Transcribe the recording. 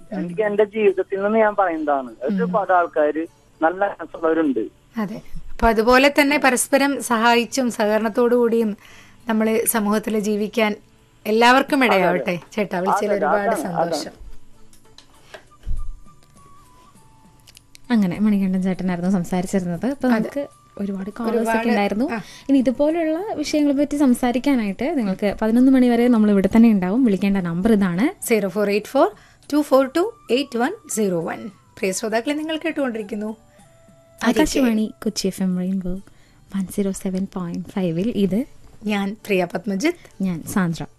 എനിക്ക് എന്റെ ജീവിതത്തിൽ നിന്ന് ഞാൻ പറയുന്നതാണ് ഒരുപാട് ആൾക്കാര് നല്ല മനസ്സുള്ളവരുണ്ട് അതെ അപ്പൊ അതുപോലെ തന്നെ പരസ്പരം സഹായിച്ചും സഹകരണത്തോടു കൂടിയും നമ്മൾ സമൂഹത്തിൽ ജീവിക്കാൻ എല്ലാവർക്കും ഇടയാവട്ടെ ചേട്ടാ വിളിച്ചതിൽ ഒരുപാട് സന്തോഷം അങ്ങനെ മണികണ്ഠൻ ചേട്ടനായിരുന്നു സംസാരിച്ചിരുന്നത് അപ്പൊ നമുക്ക് ഒരുപാട് കോളേഴ്സ് ഒക്കെ ഉണ്ടായിരുന്നു ഇനി ഇതുപോലുള്ള വിഷയങ്ങളെ പറ്റി സംസാരിക്കാനായിട്ട് നിങ്ങൾക്ക് പതിനൊന്ന് മണി വരെ നമ്മൾ ഇവിടെ തന്നെ ഉണ്ടാവും വിളിക്കേണ്ട നമ്പർ ഇതാണ് zero four eight four two four two eight one zero one പ്രിയ ശ്രോതാക്കളെ നിങ്ങൾ കേട്ടുകൊണ്ടിരിക്കുന്നു Akashvani Kochi F M Rainbow one zero seven point ഫൈവിൽ ഇത് ഞാൻ പ്രിയ പത്മജിത്ത് ഞാൻ സാന്ദ്ര